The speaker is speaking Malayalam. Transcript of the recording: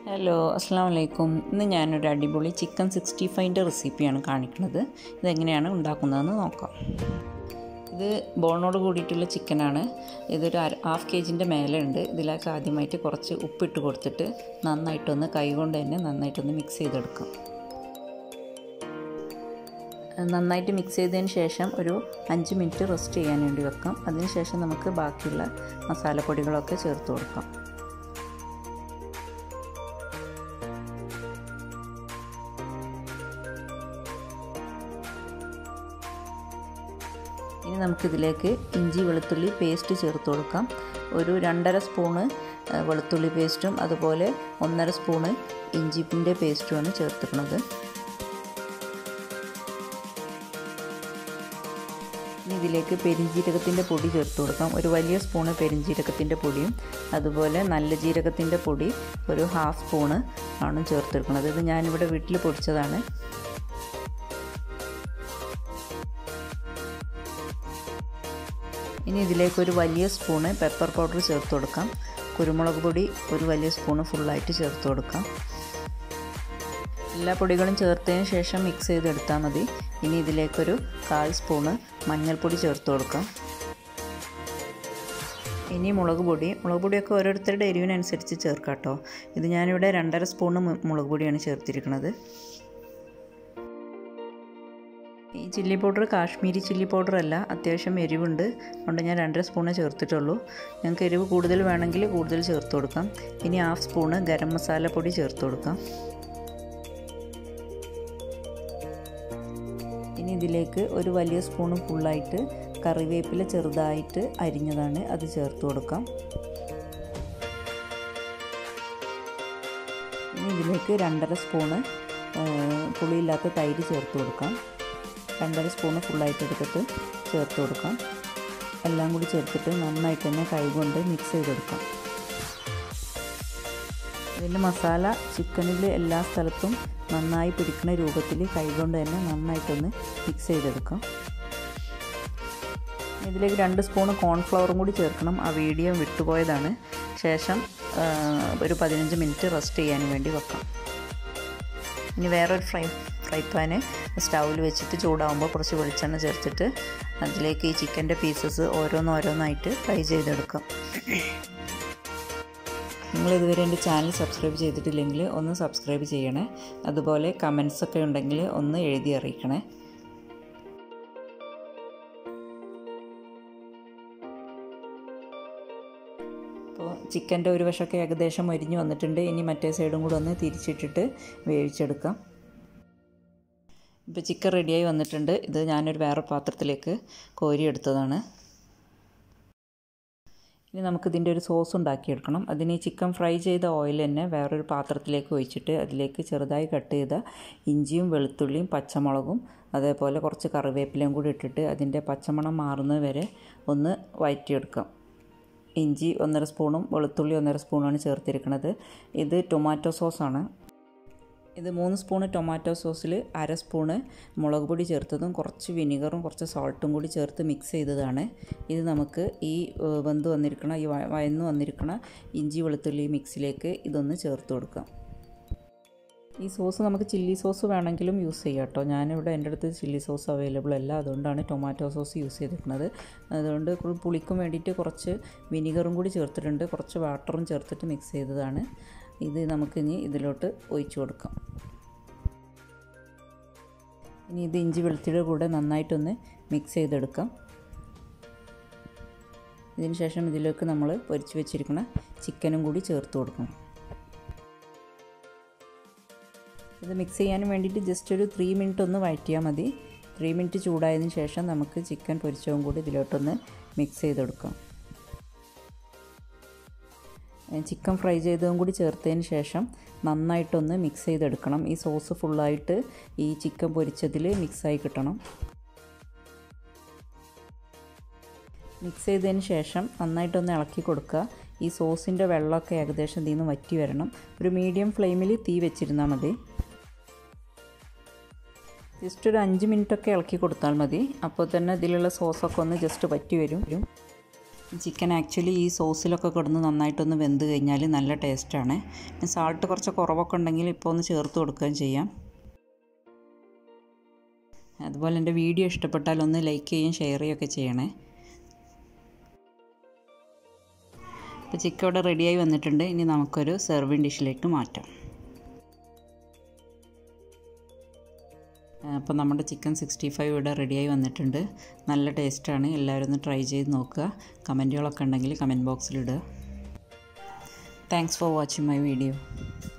ഹലോ അസ്സാം വലൈക്കും ഇന്ന് ഞാനൊരു അടിപൊളി ചിക്കൻ സിക്സ്റ്റി ഫൈവിൻ്റെ റെസിപ്പിയാണ് കാണിക്കുന്നത് ഇതെങ്ങനെയാണ് ഉണ്ടാക്കുന്നതെന്ന് നോക്കാം ഇത് ബോണോട് കൂടിയിട്ടുള്ള ചിക്കനാണ് ഇതൊരു അര ഹാഫ് കെ ജിൻ്റെ മേലെ ഉണ്ട് ഇതിലേക്ക് ആദ്യമായിട്ട് കുറച്ച് ഉപ്പിട്ട് കൊടുത്തിട്ട് നന്നായിട്ടൊന്ന് കൈകൊണ്ട് തന്നെ നന്നായിട്ടൊന്ന് മിക്സ് ചെയ്തെടുക്കാം നന്നായിട്ട് മിക്സ് ചെയ്തതിന് ശേഷം ഒരു അഞ്ച് മിനിറ്റ് റെസ്റ്റ് ചെയ്യാൻ വേണ്ടി വെക്കാം അതിനുശേഷം നമുക്ക് ബാക്കിയുള്ള മസാലപ്പൊടികളൊക്കെ ചേർത്ത് കൊടുക്കാം ഇനി നമുക്കിതിലേക്ക് ഇഞ്ചി വെളുത്തുള്ളി പേസ്റ്റ് ചേർത്ത് കൊടുക്കാം ഒരു രണ്ടര സ്പൂണ് വെളുത്തുള്ളി പേസ്റ്റും അതുപോലെ ഒന്നര സ്പൂണ് ഇഞ്ചിപ്പിൻ്റെ പേസ്റ്റുമാണ് ചേർത്തിട്ടുള്ളത് ഇനി ഇതിലേക്ക് പെരിഞ്ജീരകത്തിൻ്റെ പൊടി ചേർത്ത് കൊടുക്കാം ഒരു വലിയ സ്പൂണ് പെരിഞ്ജീരകത്തിൻ്റെ പൊടിയും അതുപോലെ നല്ല ജീരകത്തിൻ്റെ പൊടി ഒരു ഹാഫ് സ്പൂണ് ആണ് ചേർത്തെടുക്കുന്നത് ഇത് ഞാനിവിടെ വീട്ടിൽ പൊടിച്ചതാണ് ഇനി ഇതിലേക്ക് ഒരു വലിയ സ്പൂണ് പെപ്പർ പൗഡർ ചേർത്ത് കൊടുക്കാം കുരുമുളക് പൊടി ഒരു വലിയ സ്പൂണ് ഫുള്ളായിട്ട് ചേർത്ത് കൊടുക്കാം എല്ലാ പൊടികളും ചേർത്തതിന് ശേഷം മിക്സ് ചെയ്തെടുത്താൽ മതി ഇനി ഇതിലേക്കൊരു കാൽ സ്പൂണ് മഞ്ഞൾപ്പൊടി ചേർത്ത് കൊടുക്കാം ഇനി മുളക് പൊടി മുളക് പൊടിയൊക്കെ ഓരോരുത്തരുടെ എരിവിനനുസരിച്ച് ചേർക്കാം കേട്ടോ ഇത് ഞാനിവിടെ രണ്ടര സ്പൂണ് മുളക് പൊടിയാണ് ചേർത്തിരിക്കുന്നത് ഈ chilli powder Kashmiri chilli powder അല്ല അത്യാവശ്യം എരിവുണ്ട് അതുകൊണ്ട് ഞാൻ രണ്ടര സ്പൂണ് ചേർത്തിട്ടുള്ളൂ ഞങ്ങൾക്ക് എരിവ് കൂടുതൽ വേണമെങ്കിൽ കൂടുതൽ ചേർത്ത് കൊടുക്കാം ഇനി ഹാഫ് സ്പൂണ് ഗരം മസാല പൊടി ചേർത്ത് കൊടുക്കാം ഇനി ഇതിലേക്ക് ഒരു വലിയ സ്പൂണ് ഫുള്ളായിട്ട് കറിവേപ്പില ചെറുതായിട്ട് അരിഞ്ഞതാണ് അത് ചേർത്ത് കൊടുക്കാം ഇനി ഇതിലേക്ക് രണ്ടര സ്പൂണ് പുളിയില്ലാത്ത തൈര് ചേർത്ത് കൊടുക്കാം രണ്ടര സ്പൂണ് ഫുള്ളായിട്ട് എടുത്തിട്ട് ചേർത്ത് കൊടുക്കാം എല്ലാം കൂടി ചേർത്തിട്ട് നന്നായിട്ട് തന്നെ കൈകൊണ്ട് മിക്സ് ചെയ്തെടുക്കാം ഇതിൻ്റെ മസാല ചിക്കനിൽ എല്ലാ സ്ഥലത്തും നന്നായി പിടിക്കുന്ന രൂപത്തിൽ കൈകൊണ്ട് തന്നെ നന്നായിട്ടൊന്ന് മിക്സ് ചെയ്തെടുക്കാം ഇതിലേക്ക് രണ്ട് സ്പൂണ് കോൺഫ്ലവറും കൂടി ചേർക്കണം ആ വീഡിയോ വിട്ടുപോയതാണ് ശേഷം ഒരു പതിനഞ്ച് മിനിറ്റ് റെസ്റ്റ് ചെയ്യാൻ വേണ്ടി വെക്കാം ഇനി വേറൊരു ഫ്രൈ ഫ്രൈ പാന് സ്റ്റൗവിൽ വെച്ചിട്ട് ചൂടാകുമ്പോൾ കുറച്ച് വെളിച്ചെണ്ണ ചേർത്തിട്ട് അതിലേക്ക് ഈ ചിക്കൻ്റെ പീസസ് ഓരോന്നോരോന്നായിട്ട് ഫ്രൈ ചെയ്തെടുക്കാം നിങ്ങൾ ഇതുവരെ എൻ്റെ ചാനൽ സബ്സ്ക്രൈബ് ചെയ്തിട്ടില്ലെങ്കിൽ ഒന്ന് സബ്സ്ക്രൈബ് ചെയ്യണേ അതുപോലെ കമൻസ് ഒക്കെ ഉണ്ടെങ്കിൽ ഒന്ന് എഴുതി അറിയിക്കണേ അപ്പോൾ ചിക്കൻ്റെ ഒരു വശമൊക്കെ ഏകദേശം മരിഞ്ഞ് വന്നിട്ടുണ്ട് ഇനി മറ്റേ സൈഡും കൂടെ ഒന്ന് തിരിച്ചിട്ടിട്ട് വേവിച്ചെടുക്കാം ഇപ്പോൾ ചിക്കൻ റെഡിയായി വന്നിട്ടുണ്ട് ഇത് ഞാനൊരു വേറെ പാത്രത്തിലേക്ക് കോരിയെടുത്തതാണ് ഇനി നമുക്കിതിൻ്റെ ഒരു സോസ് ഉണ്ടാക്കിയെടുക്കണം അതിന് ഈ ചിക്കൻ ഫ്രൈ ചെയ്ത ഓയിൽ തന്നെ വേറൊരു പാത്രത്തിലേക്ക് ഒഴിച്ചിട്ട് അതിലേക്ക് ചെറുതായി കട്ട് ചെയ്ത ഇഞ്ചിയും വെളുത്തുള്ളിയും പച്ചമുളകും അതേപോലെ കുറച്ച് കറിവേപ്പിലയും കൂടി ഇട്ടിട്ട് അതിൻ്റെ പച്ചമണം മാറുന്നത് വരെ ഒന്ന് വഴറ്റിയെടുക്കാം ഇഞ്ചി ഒന്നര സ്പൂണും വെളുത്തുള്ളി ഒന്നര സ്പൂണാണ് ചേർത്തിരിക്കുന്നത് ഇത് ടൊമാറ്റോ സോസാണ് ഇത് മൂന്ന് സ്പൂണ് ടൊമാറ്റോ സോസിൽ അര സ്പൂണ് മുളക് പൊടി ചേർത്തതും കുറച്ച് വിനിഗറും കുറച്ച് സോൾട്ടും കൂടി ചേർത്ത് മിക്സ് ചെയ്തതാണ് ഇത് നമുക്ക് ഈ വെന്ത് വന്നിരിക്കണ ഈ വയന്ന് വന്നിരിക്കണ ഇഞ്ചി വെളുത്തുള്ളി മിക്സിലേക്ക് ഇതൊന്ന് ചേർത്ത് കൊടുക്കാം ഈ സോസ് നമുക്ക് ചില്ലി സോസ് വേണമെങ്കിലും യൂസ് ചെയ്യാം കേട്ടോ ഞാനിവിടെ എൻ്റെ അടുത്ത് ചില്ലി സോസ് അവൈലബിൾ അല്ല അതുകൊണ്ടാണ് ടൊമാറ്റോ സോസ് യൂസ് ചെയ്തിരിക്കുന്നത് അതുകൊണ്ട് പുളിക്കും വേണ്ടിയിട്ട് കുറച്ച് വിനിഗറും കൂടി ചേർത്തിട്ടുണ്ട് കുറച്ച് വാട്ടറും ചേർത്തിട്ട് മിക്സ് ചെയ്തതാണ് ഇത് നമുക്കിനി ഇതിലോട്ട് ഒഴിച്ചു കൊടുക്കാം ഇനി ഇത് ഇഞ്ചി വെളുത്തിയുടെ കൂടെ നന്നായിട്ടൊന്ന് മിക്സ് ചെയ്തെടുക്കാം ഇതിന് ശേഷം ഇതിലേക്ക് നമ്മൾ പൊരിച്ച് വെച്ചിരിക്കുന്ന ചിക്കനും കൂടി ചേർത്ത് കൊടുക്കണം ഇത് മിക്സ് ചെയ്യാൻ വേണ്ടിയിട്ട് ജസ്റ്റ് ഒരു ത്രീ മിനിറ്റ് ഒന്ന് വഴറ്റിയാൽ മതി ത്രീ മിനിറ്റ് ചൂടായതിന് ശേഷം നമുക്ക് ചിക്കൻ പൊരിച്ചതും കൂടി ഇതിലോട്ടൊന്ന് മിക്സ് ചെയ്തെടുക്കാം ചിക്കൻ ഫ്രൈ ചെയ്തതും കൂടി ചേർത്തതിന് ശേഷം നന്നായിട്ടൊന്ന് മിക്സ് ചെയ്തെടുക്കണം ഈ സോസ് ഫുള്ളായിട്ട് ഈ ചിക്കൻ പൊരിച്ചതിൽ മിക്സായി കിട്ടണം മിക്സ് ചെയ്തതിന് ശേഷം നന്നായിട്ടൊന്ന് ഇളക്കി കൊടുക്കുക ഈ സോസിൻ്റെ വെള്ളമൊക്കെ ഏകദേശം ഇതിൽ നിന്ന് വറ്റി വരണം ഒരു മീഡിയം ഫ്ലെയിമിൽ തീ വെച്ചിരുന്നാൽ മതി ജസ്റ്റ് ഒരു അഞ്ച് മിനിറ്റൊക്കെ ഇളക്കി കൊടുത്താൽ മതി അപ്പോൾ തന്നെ ഇതിലുള്ള സോസൊക്കെ ഒന്ന് ജസ്റ്റ് വറ്റി വരും ചിക്കൻ ആക്ച്വലി ഈ സോസിലൊക്കെ കിടന്ന് നന്നായിട്ടൊന്ന് വെന്ത് കഴിഞ്ഞാൽ നല്ല ടേസ്റ്റാണ് സാൾട്ട് കുറച്ച് കുറവൊക്കെ ഉണ്ടെങ്കിൽ ഇപ്പോൾ ഒന്ന് ചേർത്ത് കൊടുക്കുകയും ചെയ്യാം അതുപോലെ എൻ്റെ വീഡിയോ ഇഷ്ടപ്പെട്ടാൽ ഒന്ന് ലൈക്ക് ചെയ്യുകയും ഷെയർ ചെയ്യുകയൊക്കെ ചെയ്യണേ ഇപ്പോൾ ചിക്കൻ ഇവിടെ റെഡിയായി വന്നിട്ടുണ്ട് ഇനി നമുക്കൊരു സെർവിങ് ഡിഷിലേക്ക് മാറ്റാം അപ്പോൾ നമ്മുടെ ചിക്കൻ സിക്സ്റ്റി ഫൈവ് ഇവിടെ റെഡിയായി വന്നിട്ടുണ്ട് നല്ല ടേസ്റ്റാണ് എല്ലാവരും ഒന്ന് ട്രൈ ചെയ്ത് നോക്കുക കമൻറ്റുകളൊക്കെ ഉണ്ടെങ്കിൽ കമൻറ്റ് ബോക്സിലിടുക thanks for watching my video